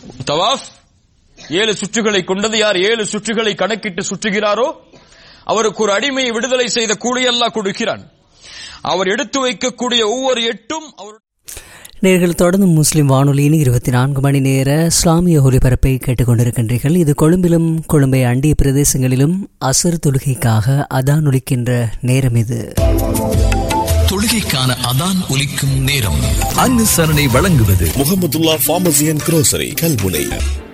தவாஃப் ஏழு சுற்றுகளை கொண்டது யார் ஏழு சுற்றுகளை கணக்கிட்டு சுற்றுகிறாரோ அவருக்கு ஒரு அடிமையை விடுதலை செய்த கூலி அல்லாஹ் கொடுக்கிறான் அவர் எடுத்து வைக்கக்கூடிய ஒவ்வொரு எட்டும் அவர் நேர்கள் தொடர்ந்து முஸ்லிம் வானொலியின் இருபத்தி நான்கு மணி நேர இஸ்லாமிய ஒலிபரப்பை கேட்டுக்கொண்டிருக்கின்றீர்கள் இது கொழும்பிலும் கொழும்பை அண்டிய பிரதேசங்களிலும் அசர் தொழுகைக்காக அதான் ஒலிக்கின்ற நேரம் இது தொழுகைக்கான அதான் ஒலிக்கும் நேரம் அனுசரணை வழங்குவது Mohamedulla pharmacy and grocery Kalmunai